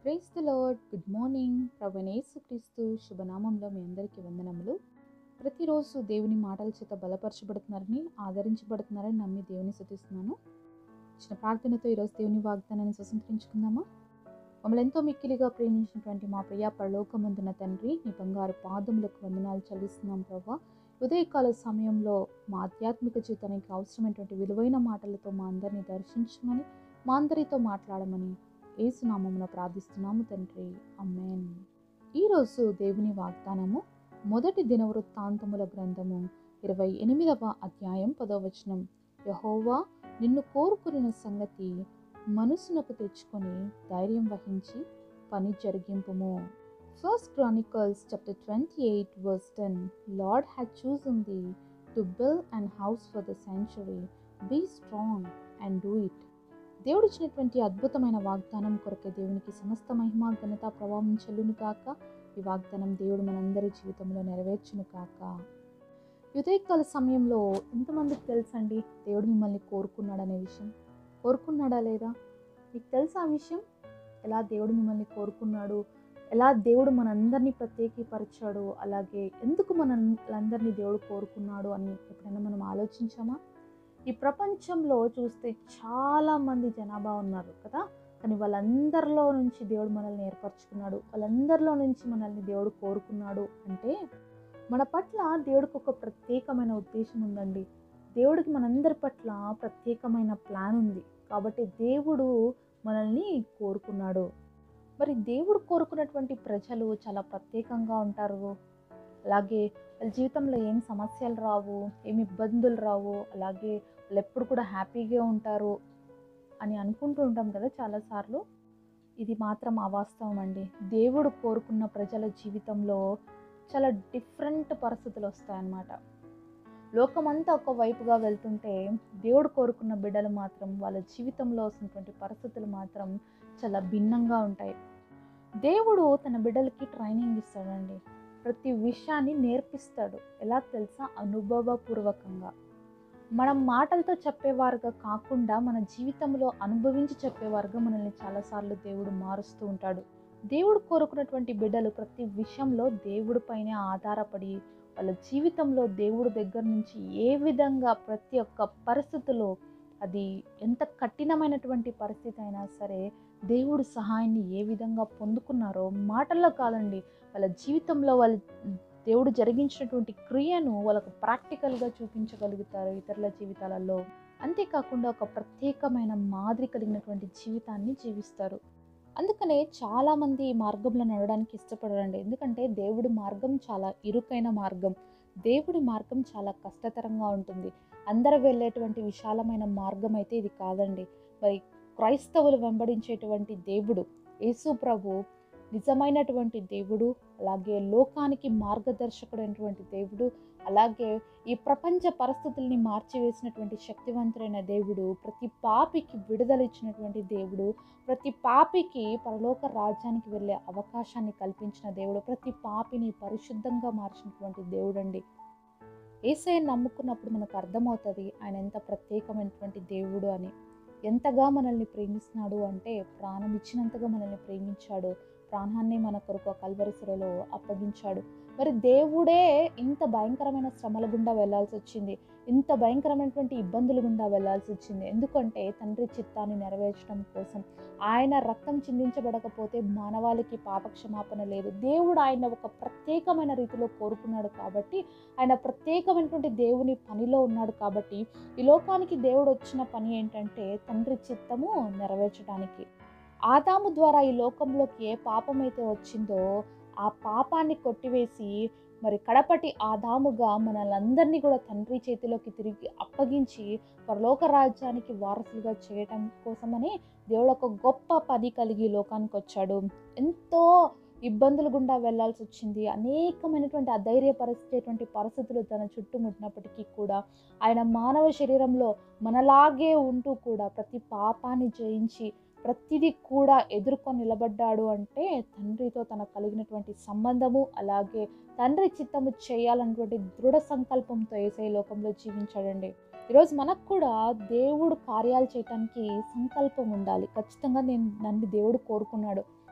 praise the Lord good morning ప్రవణేసుక్రీస్తు శుభనామంలో మీ అందరికీ వందనములు ప్రతిరోజు దేవుని మాటల చేత బలపరచబడుతున్నారని ఆదరించబడుతున్నారని నమ్మి దేవుని స్థుతిస్తున్నాను చిన్న ప్రార్థనతో ఈరోజు దేవుని వాగ్దానాన్ని స్వతంత్రించుకుందామా మమ్మల్ని ఎంతో మిక్కిలిగా ప్రేమించినటువంటి మా ప్రియ పరలోకమందున తండ్రి నీ బంగారు పాదములకు వందనాలు చెల్లిస్తున్నాం ప్రభా ఉదయకాల సమయంలో మా ఆధ్యాత్మిక జీవితానికి అవసరమైనటువంటి విలువైన మాటలతో మా అందరినీ దర్శించమని మా అందరితో మాట్లాడమని ఏసునామమున ప్రార్థిస్తున్నాము తండ్రి అమ్మేన్ ఈరోజు దేవుని వాగ్దానము మొదటి దినవృత్తాంతముల గ్రంథము ఇరవై ఎనిమిదవ అధ్యాయం పదవ వచనం యహోవా నిన్ను కోరుకున్న సంగతి మనసునకు తెచ్చుకొని ధైర్యం వహించి పని జరిగింపుము first Chronicles chapter twenty eight verse ten Lord had chosen thee to build and house for the sanctuary be strong and do it దేవుడు ఇచ్చినటువంటి అద్భుతమైన వాగ్దానం కొరకే దేవునికి సమస్త మహిమ ఘనత ప్రభావం చెల్లును కాక ఈ వాగ్దానం దేవుడు మనందరి జీవితంలో నెరవేర్చును కాక ఉదయకాల సమయంలో ఎంతమందికి తెలుసండి దేవుడు మిమ్మల్ని కోరుకున్నాడనే విషయం కోరుకున్నాడా లేదా మీకు తెలుసా ఆ విషయం ఎలా దేవుడు మిమ్మల్ని కోరుకున్నాడు ఎలా దేవుడు మనందరినీ ప్రత్యేకీపరిచాడు అలాగే ఎందుకు మనందరినీ దేవుడు కోరుకున్నాడు అని ఎప్పుడైనా మనం ఆలోచించామా ఈ ప్రపంచంలో చూస్తే చాలామంది జనాభా ఉన్నారు కదా కానీ వాళ్ళందరిలో నుంచి దేవుడు మనల్ని ఏర్పరచుకున్నాడు వాళ్ళందరిలో నుంచి మనల్ని దేవుడు కోరుకున్నాడు అంటే మన పట్ల దేవుడికి ఒక ప్రత్యేకమైన ఉద్దేశం ఉందండి దేవుడికి మనందరి పట్ల ప్రత్యేకమైన ప్లాన్ ఉంది కాబట్టి దేవుడు మనల్ని కోరుకున్నాడు మరి దేవుడు కోరుకున్నటువంటి ప్రజలు చాలా ప్రత్యేకంగా ఉంటారు అలాగే వాళ్ళ జీవితంలో ఏం సమస్యలు రావు ఏమి ఇబ్బందులు రావు అలాగే వాళ్ళు ఎప్పుడు కూడా హ్యాపీగా ఉంటారు అని అనుకుంటూ ఉంటాం కదా చాలాసార్లు ఇది మాత్రం అవాస్తవం అండి దేవుడు కోరుకున్న ప్రజల జీవితంలో చాలా డిఫరెంట్ పరిస్థితులు వస్తాయన్నమాట లోకమంతా ఒక వైపుగా వెళ్తుంటే దేవుడు కోరుకున్న బిడ్డలు మాత్రం వాళ్ళ జీవితంలో వస్తున్నటువంటి పరిస్థితులు మాత్రం చాలా భిన్నంగా ఉంటాయి దేవుడు తన బిడ్డలకి ట్రైనింగ్ ఇస్తాడండి ప్రతి విషయాన్ని నేర్పిస్తాడు ఎలా తెలుసా అనుభవపూర్వకంగా మనం మాటలతో చెప్పేవారుగా కాకుండా మన జీవితంలో అనుభవించి చెప్పేవారుగా మనల్ని చాలాసార్లు దేవుడు మారుస్తూ ఉంటాడు దేవుడు కోరుకున్నటువంటి బిడ్డలు ప్రతి విషయంలో దేవుడి పైనే ఆధారపడి వాళ్ళ జీవితంలో దేవుడి దగ్గర నుంచి ఏ విధంగా ప్రతి ఒక్క పరిస్థితిలో అది ఎంత కఠినమైనటువంటి పరిస్థితి అయినా సరే దేవుడు సహాయాన్ని ఏ విధంగా పొందుకున్నారో మాటల్లో కాదండి వాళ్ళ జీవితంలో వాళ్ళ దేవుడు జరిగించినటువంటి క్రియను వాళ్ళకు ప్రాక్టికల్గా చూపించగలుగుతారు ఇతరుల జీవితాలలో అంతేకాకుండా ఒక ప్రత్యేకమైన మాదిరి కలిగినటువంటి జీవితాన్ని జీవిస్తారు అందుకనే చాలామంది ఈ మార్గంలో నడవడానికి ఇష్టపడరండి ఎందుకంటే దేవుడి మార్గం చాలా ఇరుకైన మార్గం దేవుడి మార్గం చాలా కష్టతరంగా ఉంటుంది అందరు వెళ్ళేటువంటి విశాలమైన మార్గం అయితే ఇది కాదండి మరి క్రైస్తవులు వెంబడించేటువంటి దేవుడు యేసు ప్రభు నిజమైనటువంటి దేవుడు అలాగే లోకానికి మార్గదర్శకుడైనటువంటి దేవుడు అలాగే ఈ ప్రపంచ పరిస్థితుల్ని మార్చివేసినటువంటి శక్తివంతుడైన దేవుడు ప్రతి పాపికి విడుదల ఇచ్చినటువంటి దేవుడు ప్రతి పాపికి పరలోక రాజ్యానికి వెళ్ళే అవకాశాన్ని కల్పించిన దేవుడు ప్రతి పాపిని పరిశుద్ధంగా మార్చినటువంటి దేవుడు అండి ఏసఐ నమ్ముకున్నప్పుడు మనకు అర్థమవుతుంది ఆయన ఎంత ప్రత్యేకమైనటువంటి దేవుడు అని ఎంతగా మనల్ని ప్రేమిస్తున్నాడు అంటే ప్రాణం ఇచ్చినంతగా మనల్ని ప్రేమించాడు ప్రాణాన్ని మన కొరకు కల్వరిసరలో అప్పగించాడు మరి దేవుడే ఇంత భయంకరమైన శ్రమల గుండా వెళ్లాల్సి వచ్చింది ఇంత భయంకరమైనటువంటి ఇబ్బందుల గుండా వెళ్లాల్సి వచ్చింది ఎందుకంటే తండ్రి చిత్తాన్ని నెరవేర్చడం కోసం ఆయన రక్తం చిందించబడకపోతే మానవాళికి పాపక్షమాపణ లేదు దేవుడు ఆయన ఒక ప్రత్యేకమైన రీతిలో కోరుకున్నాడు కాబట్టి ఆయన ప్రత్యేకమైనటువంటి దేవుని పనిలో ఉన్నాడు కాబట్టి ఈ లోకానికి దేవుడు వచ్చిన పని ఏంటంటే తండ్రి చిత్తము నెరవేర్చడానికి ఆదాము ద్వారా ఈ లోకంలోకి ఏ పాపం అయితే వచ్చిందో ఆ పాపాన్ని కొట్టివేసి మరి కడపటి ఆదాముగా మనలందరినీ కూడా తండ్రి చేతిలోకి తిరిగి అప్పగించి పరలోక రాజ్యానికి వారసులుగా చేయటం కోసమని దేవుడు ఒక గొప్ప పని కలిగి లోకానికి వచ్చాడు ఎంతో ఇబ్బందులు గుండా వెళ్లాల్సి వచ్చింది అనేకమైనటువంటి అధైర్యపరిచేటువంటి పరిస్థితులు తన చుట్టుముట్టినప్పటికీ కూడా ఆయన మానవ శరీరంలో మనలాగే ఉంటూ కూడా ప్రతి పాపాన్ని జయించి ప్రతిదీ కూడా ఎదుర్కొని నిలబడ్డాడు అంటే తండ్రితో తనకు కలిగినటువంటి సంబంధము అలాగే తండ్రి చిత్తము చేయాలన్నటువంటి దృఢ సంకల్పంతో ఏసై లోకంలో జీవించాడండి ఈరోజు మనకు కూడా దేవుడు కార్యాలు చేయటానికి సంకల్పం ఉండాలి ఖచ్చితంగా నేను నన్ను దేవుడు కోరుకున్నాడు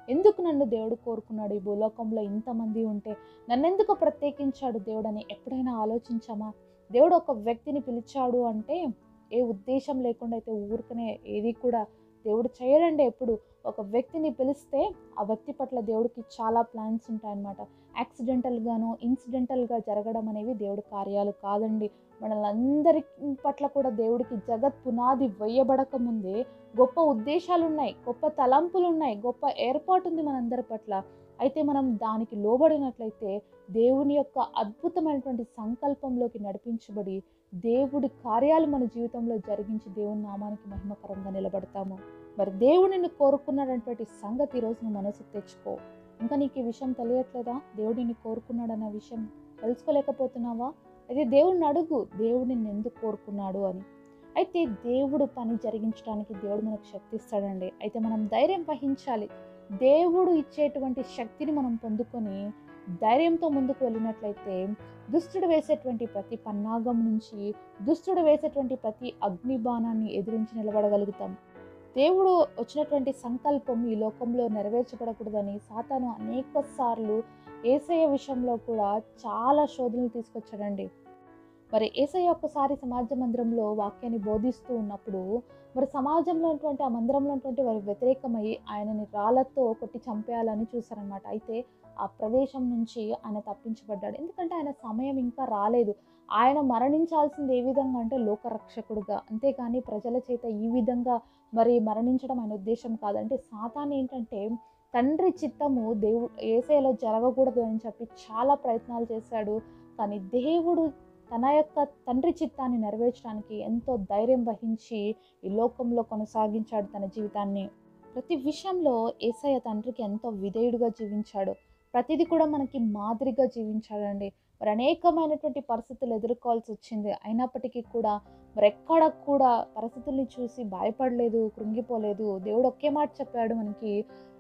ఎందుకు నన్ను దేవుడు కోరుకున్నాడు ఈ భూలోకంలో ఇంతమంది ఉంటే నన్నెందుకు ప్రత్యేకించాడు దేవుడు అని ఎప్పుడైనా ఆలోచించామా దేవుడు ఒక వ్యక్తిని పిలిచాడు అంటే ఏ ఉద్దేశం లేకుండా అయితే ఊరికనే ఏది కూడా దేవుడు చేయడండి ఎప్పుడు ఒక వ్యక్తిని పిలిస్తే ఆ వ్యక్తి పట్ల దేవుడికి చాలా ప్లాన్స్ ఉంటాయన్నమాట యాక్సిడెంటల్గాను ఇన్సిడెంటల్గా జరగడం అనేవి దేవుడి కార్యాలు కాదండి మనలందరి పట్ల కూడా దేవుడికి జగత్ పునాది వేయబడక ముందే గొప్ప ఉద్దేశాలు ఉన్నాయి గొప్ప తలంపులు ఉన్నాయి గొప్ప ఏర్పాటు ఉంది మనందరి పట్ల అయితే మనం దానికి లోబడినట్లయితే దేవుని యొక్క అద్భుతమైనటువంటి సంకల్పంలోకి నడిపించబడి దేవుడి కార్యాలు మన జీవితంలో జరిగించి దేవుని నామానికి మహిమకరంగా నిలబడతాము మరి దేవుడిని కోరుకున్నటువంటి సంగతి ఈరోజు నువ్వు మనసుకు తెచ్చుకో ఇంకా నీకు ఈ విషయం తెలియట్లేదా దేవుడిని కోరుకున్నాడన్న విషయం తెలుసుకోలేకపోతున్నావా అయితే దేవుడిని అడుగు దేవుడిని ఎందుకు కోరుకున్నాడు అని అయితే దేవుడు పని జరిగించడానికి దేవుడు మనకు శక్తి ఇస్తాడండి అయితే మనం ధైర్యం వహించాలి దేవుడు ఇచ్చేటువంటి శక్తిని మనం పొందుకొని ధైర్యంతో ముందుకు వెళ్ళినట్లయితే దుష్టుడు వేసేటువంటి ప్రతి పన్నాగం నుంచి దుష్టుడు వేసేటువంటి ప్రతి అగ్నిబాణాన్ని ఎదిరించి నిలబడగలుగుతాం దేవుడు వచ్చినటువంటి సంకల్పం ఈ లోకంలో నెరవేర్చబడకూడదని సాతాను అనేక సార్లు ఏసయ్య విషయంలో కూడా చాలా శోధనలు తీసుకొచ్చాడండి మరి ఏసయ్య ఒక్కసారి సమాజ మందిరంలో వాక్యాన్ని బోధిస్తూ ఉన్నప్పుడు మరి సమాజంలో ఉన్నటువంటి ఆ మందిరంలో ఉన్నటువంటి వారి వ్యతిరేకమై ఆయనని రాళ్లతో కొట్టి చంపేయాలని చూశారనమాట అయితే ఆ ప్రదేశం నుంచి ఆయన తప్పించబడ్డాడు ఎందుకంటే ఆయన సమయం ఇంకా రాలేదు ఆయన మరణించాల్సింది ఏ విధంగా అంటే లోకరక్షకుడుగా అంతేకాని ప్రజల చేత ఈ విధంగా మరి మరణించడం ఆయన ఉద్దేశం కాదంటే సాతాన్ ఏంటంటే తండ్రి చిత్తము దేవుడు ఏసైలో జరగకూడదు అని చెప్పి చాలా ప్రయత్నాలు చేశాడు కానీ దేవుడు తన యొక్క తండ్రి చిత్తాన్ని నెరవేర్చడానికి ఎంతో ధైర్యం వహించి ఈ లోకంలో కొనసాగించాడు తన జీవితాన్ని ప్రతి విషయంలో ఏసయ్య తండ్రికి ఎంతో విధేయుడుగా జీవించాడు ప్రతిదీ కూడా మనకి మాదిరిగా జీవించాడండి మరి అనేకమైనటువంటి పరిస్థితులు ఎదుర్కోవాల్సి వచ్చింది అయినప్పటికీ కూడా మరి ఎక్కడ కూడా పరిస్థితుల్ని చూసి భయపడలేదు కృంగిపోలేదు దేవుడు ఒకే మాట చెప్పాడు మనకి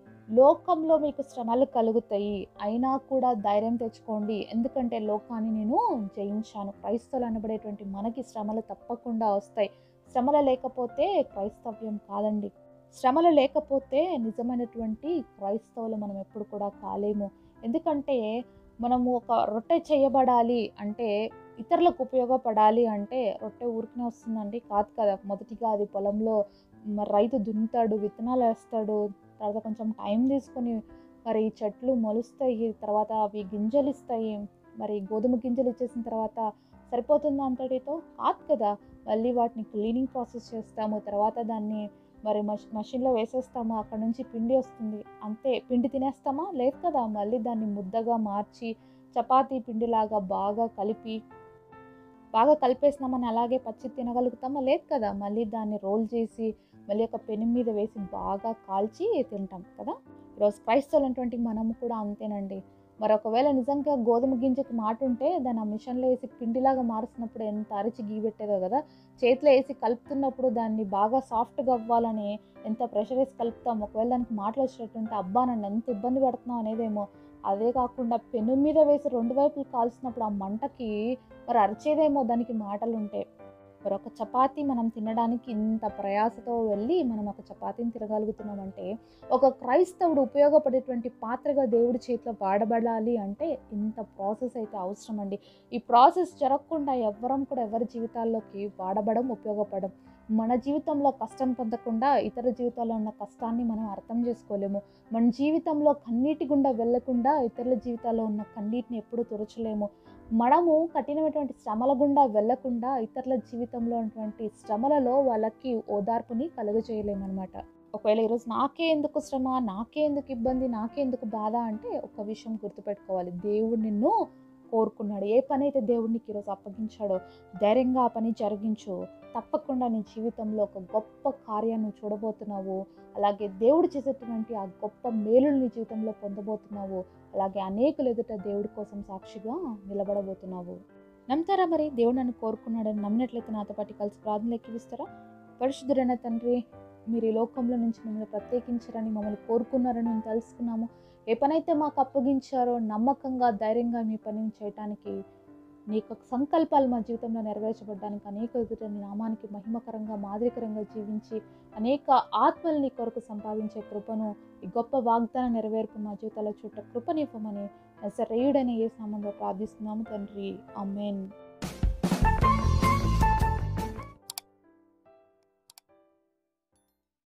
లోకంలో మీకు శ్రమలు కలుగుతాయి అయినా కూడా ధైర్యం తెచ్చుకోండి ఎందుకంటే లోకాన్ని నేను జయించాను క్రైస్తవులు అనబడేటువంటి మనకి శ్రమలు తప్పకుండా వస్తాయి శ్రమలు లేకపోతే క్రైస్తవ్యం కాదండి శ్రమలు లేకపోతే నిజమైనటువంటి క్రైస్తవులు మనం ఎప్పుడు కూడా కాలేము ఎందుకంటే మనము ఒక రొట్టె చేయబడాలి అంటే ఇతరులకు ఉపయోగపడాలి అంటే రొట్టె ఊరికనే వస్తుందండి కాదు కదా మొదటిగా అది పొలంలో మరి రైతు దున్నుతాడు విత్తనాలు వేస్తాడు తర్వాత కొంచెం టైం తీసుకొని మరి చెట్లు మొలుస్తాయి తర్వాత అవి గింజలు ఇస్తాయి మరి గోధుమ గింజలు ఇచ్చేసిన తర్వాత సరిపోతుంది అంతటితో కాదు కదా మళ్ళీ వాటిని క్లీనింగ్ ప్రాసెస్ చేస్తాము తర్వాత దాన్ని మరి మష్ మషిన్లో వేసేస్తాము అక్కడ నుంచి పిండి వస్తుంది అంతే పిండి తినేస్తామా లేదు కదా మళ్ళీ దాన్ని ముద్దగా మార్చి చపాతీ పిండిలాగా బాగా కలిపి బాగా కలిపేసినామని అలాగే పచ్చి తినగలుగుతామా లేదు కదా మళ్ళీ దాన్ని రోల్ చేసి మళ్ళీ ఒక పెను మీద వేసి బాగా కాల్చి తింటాం కదా ఈరోజు క్రైస్తవులు అటువంటి మనము కూడా అంతేనండి మరి ఒకవేళ నిజంగా గోధుమ గింజకి మాట ఉంటే దాన్ని ఆ మిషన్లో వేసి పిండిలాగా మారుస్తున్నప్పుడు ఎంత అరిచి గీబెట్టేదో కదా చేతిలో వేసి కలుపుతున్నప్పుడు దాన్ని బాగా సాఫ్ట్గా అవ్వాలని ఎంత ప్రెషర్ వేసి కలుపుతాం ఒకవేళ దానికి మాటలు వచ్చినట్టుంటే అబ్బా నన్ను ఎంత ఇబ్బంది పడుతున్నావు అనేదేమో అదే కాకుండా పెను మీద వేసి రెండు వైపులు కాల్చినప్పుడు ఆ మంటకి మరి అరిచేదేమో దానికి మాటలు ఉంటే మరి ఒక చపాతీ మనం తినడానికి ఇంత ప్రయాసతో వెళ్ళి మనం ఒక చపాతీని తినగలుగుతున్నామంటే ఒక క్రైస్తవుడు ఉపయోగపడేటువంటి పాత్రగా దేవుడి చేతిలో వాడబడాలి అంటే ఇంత ప్రాసెస్ అయితే అవసరం అండి ఈ ప్రాసెస్ జరగకుండా ఎవ్వరం కూడా ఎవరి జీవితాల్లోకి వాడబడం ఉపయోగపడం మన జీవితంలో కష్టం పొందకుండా ఇతర జీవితాల్లో ఉన్న కష్టాన్ని మనం అర్థం చేసుకోలేము మన జీవితంలో కన్నీటి గుండా వెళ్లకుండా ఇతరుల జీవితాల్లో ఉన్న కన్నీటిని ఎప్పుడూ తురచలేము మనము కఠినమైనటువంటి శ్రమల గుండా వెళ్లకుండా ఇతరుల జీవితంలో ఉన్నటువంటి శ్రమలలో వాళ్ళకి ఓదార్పుని కలుగజేయలేమన్నమాట ఒకవేళ ఈరోజు నాకే ఎందుకు శ్రమ నాకే ఎందుకు ఇబ్బంది నాకే ఎందుకు బాధ అంటే ఒక విషయం గుర్తుపెట్టుకోవాలి దేవుడు నిన్ను కోరుకున్నాడు ఏ పని అయితే దేవుడు నీకు ఈరోజు అప్పగించాడో ధైర్యంగా ఆ పని జరిగించు తప్పకుండా నీ జీవితంలో ఒక గొప్ప కార్యాన్ని చూడబోతున్నావు అలాగే దేవుడు చేసేటువంటి ఆ గొప్ప మేలుని నీ జీవితంలో పొందబోతున్నావు అలాగే అనేకులు ఎదుట దేవుడి కోసం సాక్షిగా నిలబడబోతున్నావు నమ్ముతారా మరి దేవుడు నన్ను కోరుకున్నాడని నమ్మినట్లయితే నాతో పాటు కలిసి ప్రార్థన ఎక్కివిస్తారా పరిశుద్ధుడైన తండ్రి మీరు ఈ లోకంలో నుంచి మమ్మల్ని ప్రత్యేకించారని మమ్మల్ని కోరుకున్నారని మేము తెలుసుకున్నాము ఏ పనైతే మాకు అప్పగించారో నమ్మకంగా ధైర్యంగా మీ పనిని చేయటానికి నీ యొక్క సంకల్పాలు మా జీవితంలో నెరవేర్చబడడానికి అనేక ఎదుట నీ నామానికి మహిమకరంగా మాదిరికరంగా జీవించి అనేక ఆత్మల్ని నీ కొరకు సంపాదించే కృపను ఈ గొప్ప వాగ్దాన నెరవేర్పు మా జీవితాల చుట్ట కృపనివ్వమని సరేయుడని ఏ నామంలో ప్రార్థిస్తున్నాము తండ్రి అమ్మేన్